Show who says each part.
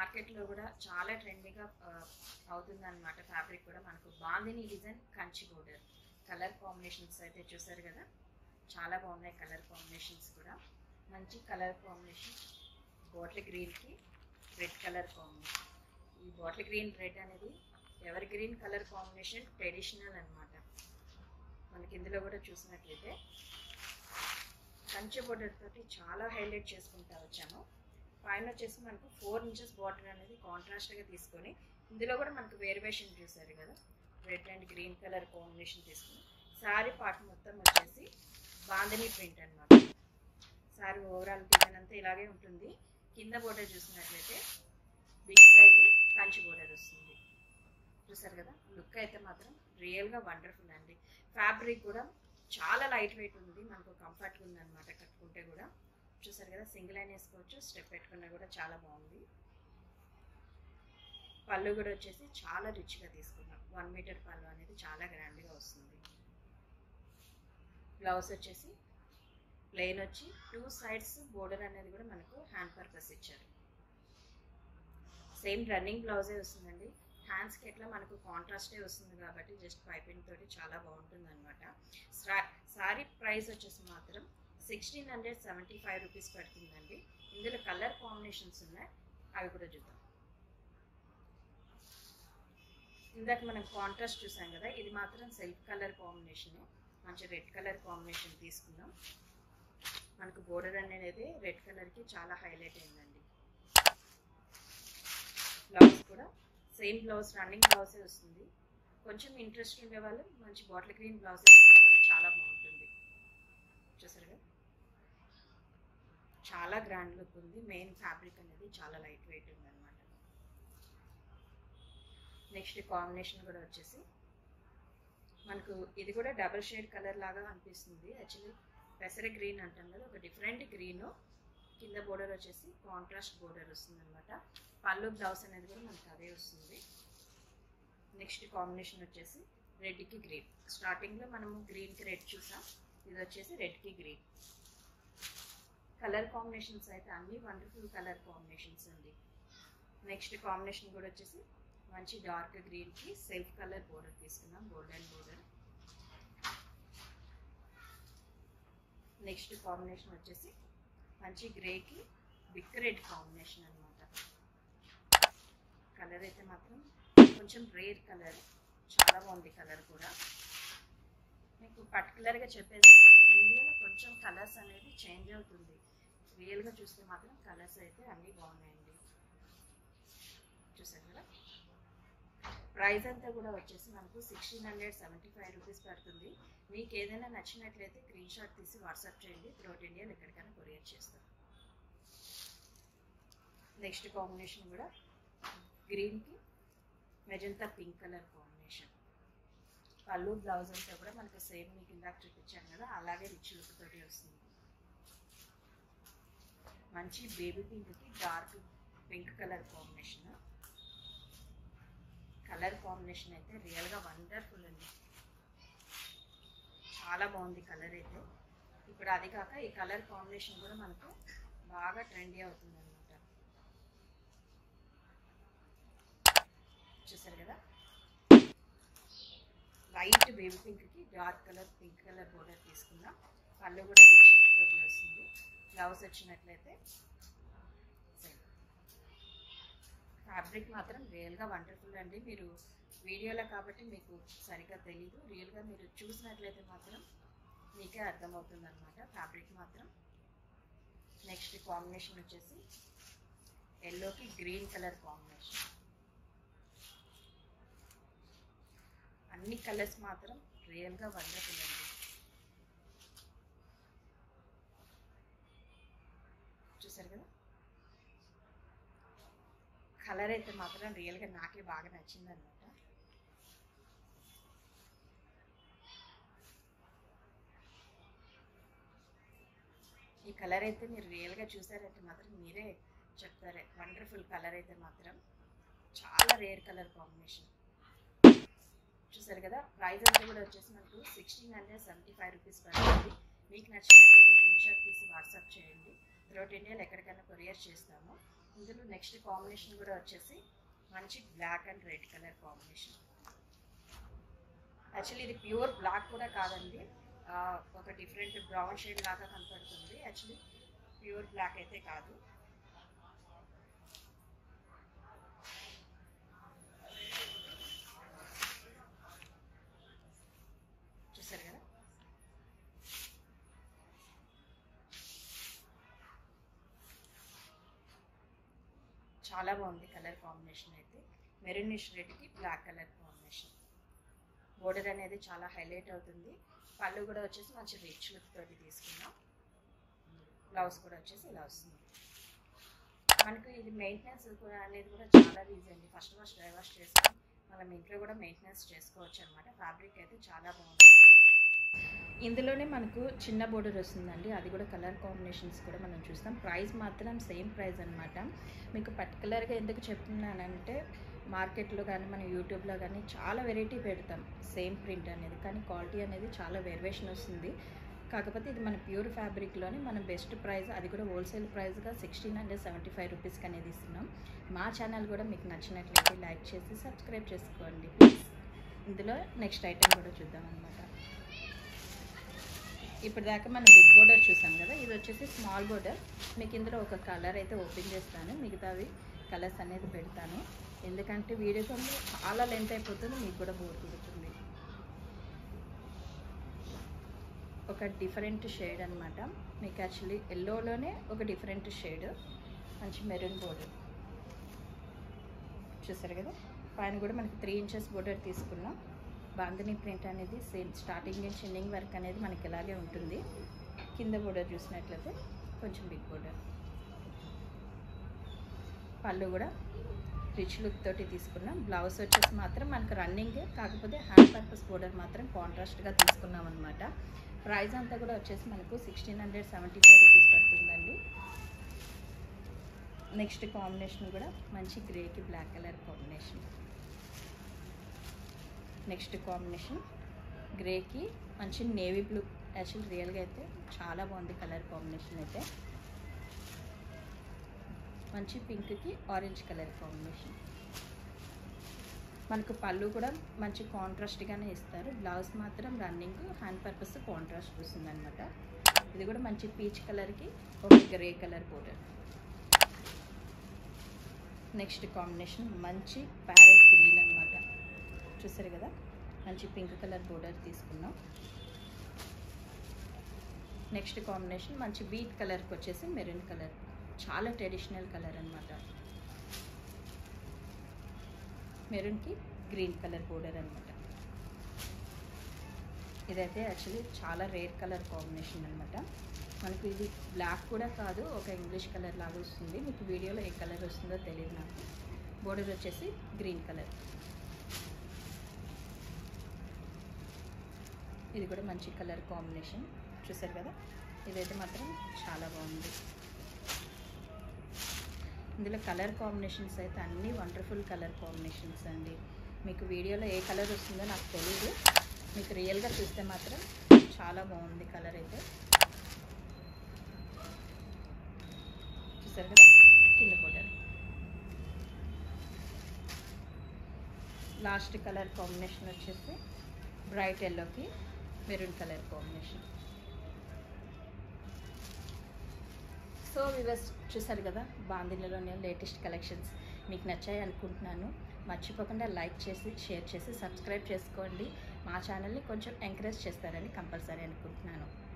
Speaker 1: మార్కెట్లో కూడా చాలా ట్రెండీగా అవుతుంది అనమాట ఫ్యాబ్రిక్ కూడా మనకు bandhani design Kanchi border colour combinations అయితే చూసారు కదా చాలా బాగున్నాయి కలర్ కాంబినేషన్స్ కూడా మంచి కలర్ కాంబినేషన్ బాటిల్ గ్రీన్కి రెడ్ కలర్ కాంబినేషన్ ఈ బాటిల్ గ్రీన్ రెడ్ అనేది evergreen colour combination traditional అనమాట మనకి ఇందులో కూడా చూసినట్లయితే కంచె బోర్డర్ తోటి చాలా హైలైట్ చేసుకుంటా వచ్చాము పైన వచ్చేసి మనకు ఫోర్ ఇంచెస్ బార్డర్ అనేది కాంట్రాస్ట్గా తీసుకొని ఇందులో కూడా మనకు వేరియేషన్ చూసారు కదా red and green colour combination తీసుకుని శారీ పార్ట్ మొత్తం వచ్చేసి బాందని ప్రింట్ అనమాట శారీ ఓవరాల్ డిజైన్ అంతా ఇలాగే ఉంటుంది కింద బోర్డర్ చూసినట్లయితే బిగ్ సైజ్ కంచి బోర్డర్ వస్తుంది చూసారు కదా లుక్ అయితే మాత్రం రియల్గా వండర్ఫుల్ అండి ఫ్యాబ్రిక్ కూడా చాలా లైట్ వెయిట్ ఉంది మనకు కంఫర్ట్గా ఉంది అనమాట కట్టుకుంటే కూడా చూసారు కదా సింగిల్ అయిన వేసుకోవచ్చు స్టెప్ పెట్టుకున్నా కూడా చాలా బాగుంది పళ్ళు కూడా వచ్చేసి చాలా రిచ్గా తీసుకున్నాం వన్ మీటర్ పళ్ళు అనేది చాలా గ్రాండ్గా వస్తుంది బ్లౌజ్ వచ్చేసి ప్లెయిన్ వచ్చి టూ సైడ్స్ బోర్డర్ అనేది కూడా మనకు హ్యాండ్ పర్పస్ ఇచ్చారు సేమ్ రన్నింగ్ బ్లౌజే వస్తుందండి హ్యాండ్స్కి ఎట్లా మనకు కాంట్రాస్టే వస్తుంది కాబట్టి జస్ట్ పైపింగ్ తోటి చాలా బాగుంటుంది అనమాట సారీ ప్రైస్ వచ్చేసి మాత్రం sixteen hundred seventy five rupees పడుతుందండి ఇందులో కలర్ కాంబినేషన్స్ ఉన్నాయి అవి కూడా చూద్దాం ఇందాక మనం కాంట్రాస్ట్ చూసాం కదా ఇది మాత్రం సెల్ఫ్ కలర్ కాంబినేషన్ మంచి రెడ్ కలర్ కాంబినేషన్ తీసుకున్నాం మనకు బోర్డర్ అనేది రెడ్ కలర్కి చాలా హైలైట్ అయిందండి బ్లౌజ్ కూడా సేమ్ బ్లౌజ్ రన్నింగ్ బ్లౌజే వస్తుంది కొంచెం ఇంట్రెస్ట్ ఉండే వాళ్ళు మంచి బాటిల్ గ్రీన్ బ్లౌజ్ వేసుకున్నా కూడా చాలా బాగుంటుంది చూసారుగా చాలా గ్రాండ్ లుక్ ఉంది మెయిన్ ఫ్యాబ్రిక్ అనేది చాలా లైట్ వెయిట్ ఉంది అనమాట నెక్స్ట్ కాంబినేషన్ కూడా వచ్చేసి మనకు ఇది కూడా డబల్ షేడ్ కలర్ లాగా అనిపిస్తుంది యాక్చువల్లీ పెసర గ్రీన్ అంటాం కదా ఒక డిఫరెంట్ గ్రీన్ కింద బోర్డర్ వచ్చేసి కాంట్రాస్ట్ బోర్డర్ వస్తుంది అనమాట పళ్ళు బ్లౌజ్ అనేది కూడా మనకు అదే వస్తుంది నెక్స్ట్ కాంబినేషన్ వచ్చేసి రెడ్కి గ్రీన్ స్టార్టింగ్లో మనము గ్రీన్కి రెడ్ చూసాం ఇది వచ్చేసి రెడ్కి గ్రీన్ కలర్ కాంబినేషన్స్ అయితే అన్ని వండర్ఫుల్ కలర్ కాంబినేషన్స్ అండి నెక్స్ట్ కాంబినేషన్ కూడా వచ్చేసి మంచి డార్క్ గ్రీన్కి సెల్ఫ్ కలర్ బోర్డర్ తీసుకున్నాం గోల్డెన్ బోర్డర్ నెక్స్ట్ కాంబినేషన్ వచ్చేసి మంచి గ్రేకి బిగ్ రెడ్ కాంబినేషన్ అనమాట కలర్ అయితే మాత్రం కొంచెం రేర్ కలర్ చాలా బాగుంది కలర్ కూడా మీకు పర్టికులర్గా చెప్పేది ఏంటంటే వీడియోలో కొంచెం కలర్స్ అనేది చేంజ్ అవుతుంది రియల్గా చూస్తే మాత్రం కలర్స్ అయితే అన్నీ బాగున్నాయండి చూసారు కదా ప్రైస్ అంతా కూడా వచ్చేసి మనకు sixteen hundred seventy five rupees పడుతుంది మీకు ఏదైనా నచ్చినట్లయితే స్క్రీన్ షాట్ తీసి వాట్సాప్ చేయండి త్రోట్ ఇండియాలో ఎక్కడికైనా కొరియర్ చేస్తాం నెక్స్ట్ కాంబినేషన్ కూడా గ్రీన్కి మెజంతా పింక్ కలర్ కాంబినేషన్ పళ్ళు బ్లౌజ్ అంతా కూడా మనకు సేమ్ మీకు ఇందాక చూపించాను కదా అలాగే రిచ్ లుక్ తోటి వస్తుంది మంచి బేబీ పింక్కి dark pink colour combination colour combination అయితే రియల్గా వండర్ఫుల్ అండి చాలా బాగుంది కలర్ అయితే ఇప్పుడు అది కాక ఈ కలర్ కాంబినేషన్ కూడా మనకు బాగా ట్రెండీ అవుతుంది అనమాట చూసారు కదా లైట్ బేబీ పింక్కి dark colour pink colour border తీసుకుందాం పళ్ళు కూడా రిచ్ తోటి వస్తుంది బ్లౌజ్ వచ్చినట్లయితే ఫ్యాబ్రిక్ మాత్రం రియల్గా వండర్ఫుల్ అండి మీరు వీడియోలో కాబట్టి మీకు సరిగ్గా తెలీదు రియల్గా మీరు చూసినట్లయితే మాత్రం మీకే అర్థమవుతుంది అనమాట ఫ్యాబ్రిక్ మాత్రం నెక్స్ట్ కాంబినేషన్ వచ్చేసి ఎల్లోకి గ్రీన్ కలర్ కాంబినేషన్ అన్ని కలర్స్ మాత్రం రియల్గా వండర్ఫుల్ అండి చూసారు కదా కలర్ అయితే మాత్రం రియల్గా నాకే బాగా నచ్చింది అనమాట ఈ కలర్ అయితే మీరు రియల్గా చూసారంటే మాత్రం మీరే చెప్తారే వండర్ఫుల్ కలర్ అయితే మాత్రం చాలా రేర్ కలర్ కాంబినేషన్ చూసారు కదా ప్రైస్ అంతా కూడా వచ్చేసి మనకు sixteen hundred seventy five rupees పడుతుంది మీకు నచ్చినట్లయితే స్క్రీన్ షాట్ తీసి వాట్సాప్ చేయండి త్రోట్ ఇండియాలో ఎక్కడికైనా కొరియర్ చేస్తాము ఇందులో నెక్స్ట్ కాంబినేషన్ కూడా వచ్చేసి మంచి black and red colour combination actually ఇది ప్యూర్ బ్లాక్ కూడా కాదండి ఆ, ఒక డిఫరెంట్ బ్రౌన్ షేడ్ లాగా కనపడుతుంది యాక్చువల్లీ ప్యూర్ బ్లాక్ అయితే కాదు చూసారు కదా చాలా బాగుంది కలర్ కాంబినేషన్ అయితే మెరూనిష్ రెడ్కి బ్లాక్ కలర్ కాంబినేషన్ బోర్డర్ అనేది చాలా హైలైట్ అవుతుంది పళ్ళు కూడా వచ్చేసి మంచి రిచ్ లుక్ తోటి తీసుకున్నాం బ్లౌజ్ కూడా వచ్చేసి ఇలా వస్తుంది మనకు ఇది మెయింటెనెన్స్ కూడా అనేది కూడా చాలా ఈజీ అండి ఫస్ట్ వాష్ డ్రై వాష్ చేసుకొని మనం ఇంట్లో కూడా మెయింటెనెన్స్ చేసుకోవచ్చు అనమాట ఫ్యాబ్రిక్ అయితే చాలా బాగుంటుంది ఇందులోనే మనకు చిన్న బోర్డర్ వస్తుందండి అది కూడా కలర్ కాంబినేషన్స్ కూడా మనం చూస్తాం ప్రైస్ మాత్రం సేమ్ ప్రైస్ అనమాట మీకు పర్టికులర్గా ఎందుకు చెప్తున్నానంటే మార్కెట్లో కానీ మన యూట్యూబ్లో కానీ చాలా వెరైటీ పెడతాం సేమ్ ప్రింట్ అనేది కానీ క్వాలిటీ అనేది చాలా వేరియేషన్ వస్తుంది కాకపోతే ఇది మన ప్యూర్ ఫ్యాబ్రిక్లోనే మనం బెస్ట్ ప్రైస్ అది కూడా హోల్సేల్ ప్రైస్గా సిక్స్టీన్ హండ్రెడ్ సెవెంటీ ఫైవ్ రూపీస్కి అనేది ఇస్తున్నాం మా ఛానల్ కూడా మీకు నచ్చినట్లయితే లైక్ చేసి సబ్స్క్రైబ్ చేసుకోండి ప్లీజ్ ఇందులో నెక్స్ట్ ఐటెం కూడా చూద్దాం అనమాట ఇప్పుడు దాకా మనం బిగ్ బోర్డర్ చూసాం కదా ఇది వచ్చేసి స్మాల్ బోర్డర్ మీకు ఇందులో ఒక కలర్ అయితే ఓపెన్ చేస్తాను మిగతావి కలర్స్ అనేది పెడతాను ఎందుకంటే వీడియో కొంచెం చాలా లెంత్ అయిపోతుంది మీకు కూడా బోర్ కుడుతుంది ఒక డిఫరెంట్ షేడ్ అనమాట మీకు యాక్చువల్లీ ఎల్లోలోనే ఒక డిఫరెంట్ షేడ్ మంచి మెరూన్ బోర్డర్ చూసారు కదా పైన కూడా మనకి త్రీ ఇంచెస్ బోర్డర్ తీసుకున్నాం బాంధనీ ప్రింట్ అనేది సేమ్ స్టార్టింగ్ నుంచి ఎండింగ్ వర్క్ అనేది మనకి ఇలాగే ఉంటుంది కింద బోర్డర్ చూసినట్లయితే కొంచెం బిగ్ బోర్డర్ పళ్ళు కూడా రిచ్ లుక్ తోటి తీసుకున్నాం బ్లౌజ్ వచ్చేసి మాత్రం మనకు రన్నింగ్ కాకపోతే హ్యాండ్ పర్పస్ బోర్డర్ మాత్రం కాంట్రాస్ట్గా తీసుకున్నాం అనమాట ప్రైస్ అంతా కూడా వచ్చేసి మనకు sixteen hundred seventy five rupees పడుతుందండి నెక్స్ట్ కాంబినేషన్ కూడా మంచి గ్రేకి black colour combination next combination గ్రేకి మంచి నేవీ బ్లూ యాక్చువల్ రియల్గా అయితే చాలా బాగుంది కలర్ కాంబినేషన్ అయితే మంచి పింక్కి ఆరెంజ్ కలర్ కాంబినేషన్ మనకు పళ్ళు కూడా మంచి కాంట్రాస్ట్గానే ఇస్తారు బ్లౌజ్ మాత్రం రన్నింగ్ హ్యాండ్ పర్పస్ కాంట్రాస్ట్ వస్తుందన్నమాట ఇది కూడా మంచి పీచ్ కలర్కి ఒక grey colour border next combination మంచి ప్యారెట్ గ్రీన్ అనమాట చూసారు కదా మంచి పింక్ కలర్ బోర్డర్ తీసుకున్నాం నెక్స్ట్ కాంబినేషన్ మంచి బీట్ కలర్కి వచ్చేసి మెరూన్ కలర్ చాలా ట్రెడిషనల్ కలర్ అనమాట మెరూన్కి గ్రీన్ కలర్ బోర్డర్ అనమాట ఇదైతే యాక్చువల్లీ చాలా రేర్ కలర్ కాంబినేషన్ అనమాట మనకు ఇది బ్లాక్ కూడా కాదు ఒక ఇంగ్లీష్ కలర్ లాగా వస్తుంది మీకు వీడియోలో ఏ కలర్ వస్తుందో తెలియదు నాకు బోర్డర్ వచ్చేసి గ్రీన్ కలర్ ఇది కూడా మంచి కలర్ కాంబినేషన్ చూసారు కదా ఇదైతే మాత్రం చాలా బాగుంది ఇందులో కలర్ కాంబినేషన్స్ అయితే అన్నీ వండర్ఫుల్ కలర్ కాంబినేషన్స్ అండి మీకు వీడియోలో ఏ కలర్ వస్తుందో నాకు తెలియదు మీకు రియల్గా చూస్తే మాత్రం చాలా బాగుంది కలర్ అయితే చూసారు కదా కింద బోర్డర్ లాస్ట్ కలర్ కాంబినేషన్ వచ్చేసి బ్రైట్ ఎల్లోకి maroon colour combination so weavers చూసారు కదా బాందినిలోని లేటెస్ట్ కలెక్షన్స్ మీకు నచ్చాయి అనుకుంటున్నాను మర్చిపోకుండా లైక్ చేసి షేర్ చేసి సబ్స్క్రైబ్ చేసుకోండి మా ఛానల్ని కొంచెం ఎంకరేజ్ చేస్తారని కంపల్సరీ అనుకుంటున్నాను